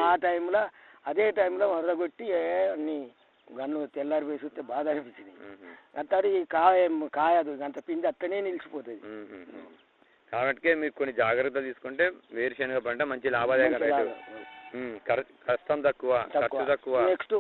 ఆ టైంలో అదే టైంలో వరద కొట్టి ఏ అన్ని గన్ను తెల్లారి వేసి వస్తే బాధ అనిపించింది మ్మ్. అంతటి కాయ కాయదు అంత పిండి అట్టనే నిలిచిపోతుంది మ్మ్. కాబట్టి మీరు కొన్ని జాగ్రత్తలు తీసుకుంటే వేరుశనగ పంట మంచి లాభదాయక రైతు మ్మ్. కర- కష్టం తక్కువ ఖర్చు తక్కువ నెక్స్ట్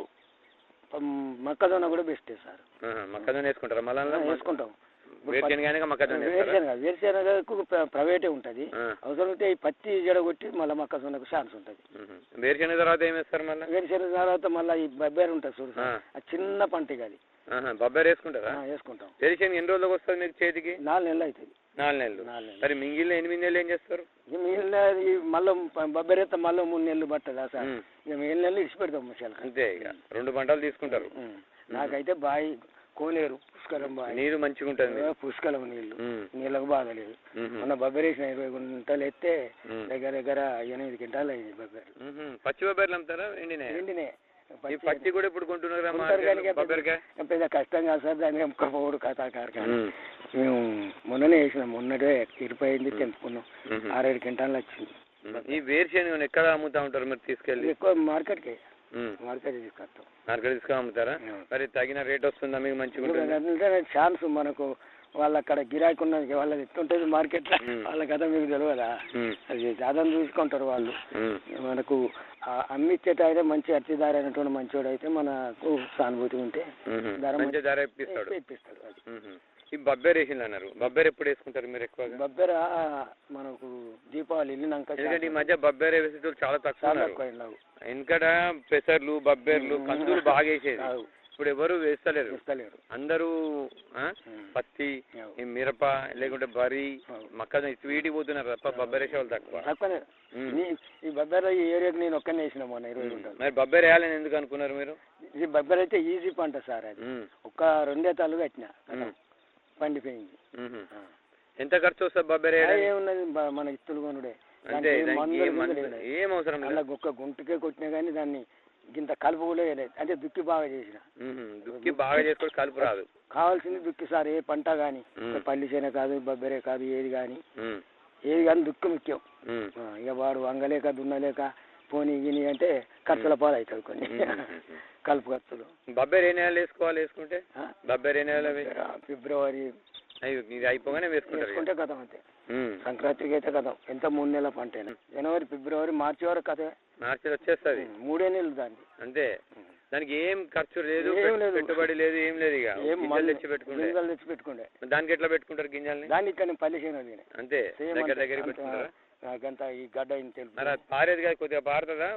మొక్కజొన్న కూడా బెస్టే సార్ ఆహా. మొక్కజొన్న వేసుకుంటారా మళ్ళా వేసుకుంటాం వేరుశనగ మొక్కజొన్న వేస్తారా వేరుశనగ వేరుశనగకు ప్ర- ప్రైవేటే ఉంటుంది ఆ. అవసరం ఉంటే ఈ పత్తి జడగొట్టి మళ్ళీ మొక్కజొన్నకు ఛాన్స్ ఉంటుంది మ్మ్. వేరుశనగ తర్వాత ఏం వేస్తారు మళ్ళీ వేరుశనగ తర్వాత మళ్ళీ ఈ బబ్బేరు ఉంటుంది చూడు ఆ. సార్ ఆ చిన్న పంట ఇక అది ఆహా. బొబ్బరి వేసుకుంటారా ఆ, వేసుకుంటాం వేరుశనగ ఎన్ని రోజులకు వస్తుంది మీకు చేతికి నాలుగు నెలలు అవుతుంది నాలుగు నెలలు నాలుగు నెలలు మరి మిగిలిన ఎనిమిది నెలలు ఏం చేస్తారు ఇక మిగిలిన ఈ మళ్ళీ బొబ్బరేత మళ్ళీ మూడు నెలలు పట్టదా సార్ మ్మ్. ఇక మిగిలిన నెలలు ఇచ్చి పెడతాం ముసలి అంతే ఇక రెండు పంటలు తీసుకుంటారు నాకైతే బావి కోలేరు పుష్కలం బావి నీరు మంచిగా ఉంటుంది మీకు. ఏ పుష్కలం నీళ్లు మ్మ్. నీళ్ళకు బాధ లేదు మ్మ్. మొన్న బొబ్బరేసిన ఇరవై గుంటలు ఎత్తే మ్మ్. దగ్గర దగ్గర ఎనిమిది క్వింటాలు అయింది బొబ్బరి మ్మ్. పచ్చి బొబ్బర్లు అమ్ముతారా ఎండినే ఎండినే ఈ పచ్చి కూడా ఇప్పుడు కొంటున్నారా కొంటారు కానీ ఇక బొబ్బరికాయ పెద్ద- పెద్ద కష్టం కాదు సార్ దాన్ని అమ్ముకోపోడు కథాకారు కానీ మ్మ్. మేము మొన్ననే వేసినాం మొన్నటే ఇరిపోయింది తెంపుకున్నాం మ్మ్. ఆరేడు క్వింటాలు వచ్చింది మ్మ్. ఈ వేరుశనగ ఎక్కడ అమ్ముతా ఉంటారు మీరు తీసుకెళ్ళి ఎక్కువ మార్కెట్కి మ్మ్. మార్కెట్ తీసుకొస్తాం మార్కెట్ తీసుకొని అమ్ముతారా మ్మ్. మరి తగిన రేట్ వస్తుందా మీకు మంచిగా ఉంటుంది అంటే ఛాన్స్ మనకు వాళ్ళ అక్కడ గిరాకీ ఉన్నది వాళ్ళది ఎట్టుంటుంది మార్కెట్ మ్మ్. వాళ్ళ కథ మీకు తెలియదా మ్మ్. అది జాతం చూసుకుంటారు వాళ్ళు మ్మ్. మనకు ఆ అమ్మిచ్చేట అయితే మంచి అర్చిదారి అయినటువంటి మంచోడు అయితే మనకు సానుభూతి ఉంటే మ్మ్. ధర మంచి ధర ఇప్పిస్తాడు ఇప్పిస్తాడు అది మ్మ్. ఈ బొబ్బేరు వేసింది అన్నారు బొబ్బేరు ఎప్పుడు వేసుకుంటారు మీరు ఎక్కువగా బొబ్బెర మనకు దీపావళి వెళ్ళినాక ఎందుకంటే ఈ మధ్య బొబ్బేరు వేసేటోళ్ళు చాలా తక్కువ చాలా ఉన్నారు తక్కువ అయినావు వెనకట పెసర్లు బబ్బెర్లు కందులు బాగా వేసేది అవు. ఇప్పుడు ఎవరు వేస్తలేరు ఇస్తలేరు అందరూ ఆ, మ్మ్. పత్తి అవు. ఈ మిరప లేకుంటే వరి అవు. మొక్కజొన్న వీటికి పోతున్నారు తప్ప బొబ్బరి వేసే వాళ్ళు తక్కువ తక్కువనే మ్మ్. నీ ఈ బొబ్బెర ఈ ఏరియాకి నేను ఒక్కనే వేసిన మొన్న ఇరవై గుంటలు మరి బొబ్బరి వేయాలని ఎందుకు అనుకున్నారు మీరు ఇది బొబ్బెర అయితే ఈజీ పంట సార్ అది మ్మ్. ఒక రెండే తల్లు కట్టిన మ్మ్. పండిపోయింది మ్మ్. ఆ. ఎంత ఖర్చు వస్తుంది బొబ్బరి ఆ, వేయడానికి ఏమున్నది బ- మన ఇత్తులు కొనుడే అంతే దానికి ఏం దానికి మందులు ఏం గిందులు మందు- వేయలేదు. ఏం అవసరం అలా లేదు ఒక్క గుంటకే కొట్టినా కానీ దాన్ని ఇంత కలుపు కూడా వేయలేదు అంటే దుక్కి బాగా చేసిన మ్మ్. దుక్కి బాగా చేసుకొని కలుపు రాదు కావాల్సింది దుక్కి సార్ ఏ పంట కానీ మ్మ్. పల్లి చేనే కాదు బొబ్బరే కాదు ఏది కానీ మ్మ్. ఏది కానీ దుక్కి ముఖ్యం మ్మ్. ఆ, ఇక వాడు వంగలేక దున్నలేక పోనీ గిని అంటే ఖర్చుల పాలు అవుతుంది కొన్ని మ్మ్. కలుపు ఖర్చులు బొబ్బరి ఏ నెలలో వేసుకోవాలి వేసుకుంటే ఆ? బొబ్బరి ఏ నెలలో వే- ఫిబ్రవరి అయ్యో, ఇది అయిపోగానే వేసుకుంటారు ఇక. వేసుకుంటే కథం అంతే మ్మ్. సంక్రాంతికి అయితే కథం ఎంత మూడు నెలల పంట జనవరి ఫిబ్రవరి మార్చి వరకు కథ మార్చిలో వచ్చేస్తుంది మూడే నెలలు దాన్ని అంతే దానికి ఏం ఖర్చు లేదు ఏం పెట్టు- లేదు. పెట్టుబడి లేదు ఏం లేదు ఇక ఏం గింజలు మందు- తెచ్చి పెట్టుకుంటే గింజలు తెచ్చి పెట్టుకుండే దానికి ఎట్లా పెట్టుకుంటారు గింజల్ని దాన్ని ఇక్కడ నేను పల్లి చేయను నేను అంతే సేమ్ దగ్గర అంతే. దగ్గర అంత- పెట్టుకుంటారా నాకంత ఈ గడ్డ ఇంత తెలుపు. మరి అది పారేది కాదు కొద్దిగా పారుతుందా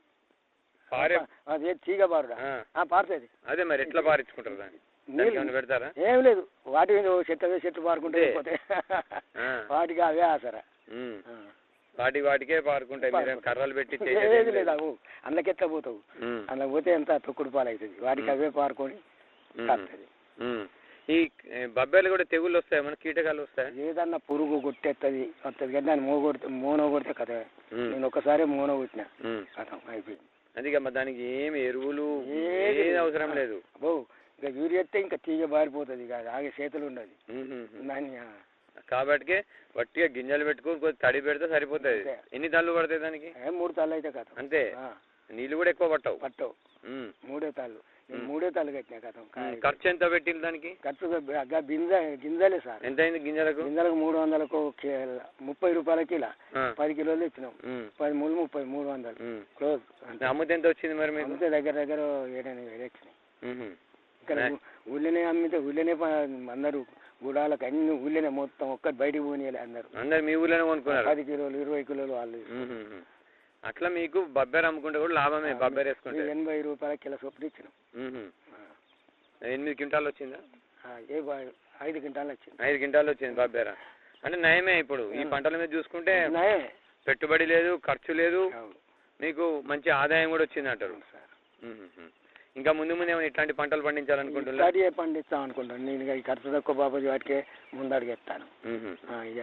పారే అదే తీగ బారుడా ఆ. ఆ, పారుతుంది అదే మరి ఎట్లా పారించుకుంటారు దాన్ని దానికి నీళ్ళు ఏమైనా పెడతారా ఏం లేదు వాటి మీద ఓ చెట్టు అవే చెట్టు పారుకుంటే అంతే. వెళ్ళిపోతాయి. ఆ. వాటికి అవే ఆసరా ఉమ్. ఆ. వాటి వాటికే పారుకుంటాయి మీరేం పారుకుంటాయి. కర్రలు పెట్టి ఏది చేసేది ఏం లేదు లేదు. అవు అందుకెట్లా పోతావు ఉమ్. అందులో పోతే ఎంత తొక్కుడు పాలు అవుతుంది వాటికి అవే పారుకొని ఉమ్. కాస్తుంది ఉమ్. ఈ ఏ, బొబ్బర్లు కూడా తెగుళ్ళు వస్తాయి మన కీటకాలు వస్తాయి ఏదన్నా పురుగు కొట్టేస్తుంది వస్తుంది కానీ దాన్ని మో కొడితే మోనో కొడితే కథ నేను ఒకసారి మోనో కొట్టిన కథం అయిపోయింది అందుకే మరి దానికి ఏమి ఎరువులు ఏది ఏది లేదు. అవసరం లేదు అబ్బో ఇక యూరియా ఎత్తే ఇంకా తీగ బారిపోతుంది ఇక అది ఆగే చేతులు ఉండదు ఉమ్, ఉమ్, ఉమ్. దాన్ని ఆ, కాబట్టి వట్టిగా గింజలు పెట్టుకొని కొద్ది తడి పెడితే సరిపోతుంది అంతే. ఎన్ని తళ్ళు పడతాయి దానికి ఏ మూడు తాళ్ళు అయితే కథం అంతే ఆ, నీళ్ళు కూడా ఎక్కువ పట్టవు పట్టవు ఉమ్. మూడే తాళ్ళు నేను ఉమ్. మూడే తాళ్ళు కట్టినా కథం కాయ. ఉమ్. ఖర్చు ఎంత పెట్టింది దానికి ఖర్చు గా గింజ గింజలే సార్ ఎంత అయింది గింజలకు గింజలకు మూడు వందలకు కి- ముప్పై రూపాయల కిలో ఆ. పది కిలోలు ఇచ్చినాం ఉమ్. పది మూడు ముప్పై మూడు వందలు ఉమ్. క్లోజ్ అంతే అమ్మితే ఎంత వచ్చింది మరి మీకు అమ్మితే దగ్గర దగ్గర ఏడెనిమిది వేలు వచ్చినాయి ఉహు. ఇక్కడ నే- ఊ- ఊళ్ళోనే అమ్మితే ఊళ్ళోనే ప- అందరూ గుడాలకు అన్ని ఊళ్ళోనే మొత్తం ఒక్కటి బయటికి పోనీయాలి అందరూ అందరు మీ ఊర్లోనే కొనుక్కున్నారు పది కిలోలు ఇరవై కిలోలు వాళ్ళు ఉహు. అట్లా మీకు బబ్బేర్ అమ్ముకుంటే కూడా లాభమే బబ్బేర్ వేసుకుంటే ఎనభై రూపాయల కిలో చొప్పున ఇచ్చినాం ఉహు. ఆ. ఎనిమిది క్వింటాలు వచ్చిందా ఆ, ఏ బా- ఐదు క్వింటాలు వచ్చింది ఐదు క్వింటాలు వచ్చింది బబ్బేర అంటే నయమే ఇప్పుడు ఈ పంటల మీద చూసుకుంటే నయమే. పెట్టుబడి లేదు ఖర్చు లేదు అవును. మీకు మంచి ఆదాయం కూడా వచ్చింది అంటారు అవును సార్ ఉహుహు. ఇంకా ముందు ముందు ఏమైనా ఇట్లాంటి పంటలు పండించాలనుకుంటున్నా స్టడీ పండిస్తాం అనుకుంటాను నేను ఇక ఈ ఖర్చు తక్కువ బాబాజీ వాటికే ముందడుగెత్తాను ఆ, ఇక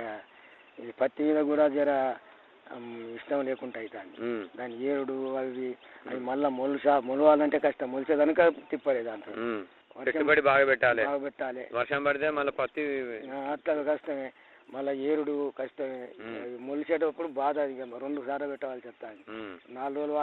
ఈ పత్తి మీద కూడా జర ఉమ్, ఇష్టం లేకుండా అవుతుంది దాని ఏరుడు అవి అవి మళ్ళీ మొలుసా మొలవాలంటే కష్టం మొలిసే కనుక తిప్పలేదు దాంట్లో వర్షం పెట్టుబడి బాగా పెట్టాలి బాగా పెట్టాలి వర్షం పడితే మళ్ళీ పత్తి ఆ, అట్లా కష్టమే మళ్ళీ ఏరుడు కష్టమే ఉమ్. అవి మొలిసేటప్పుడు బాధ ఇక రెండు సార్లు పెట్టాల్సి వస్తుంది ఉమ్. నాలుగు రోజులు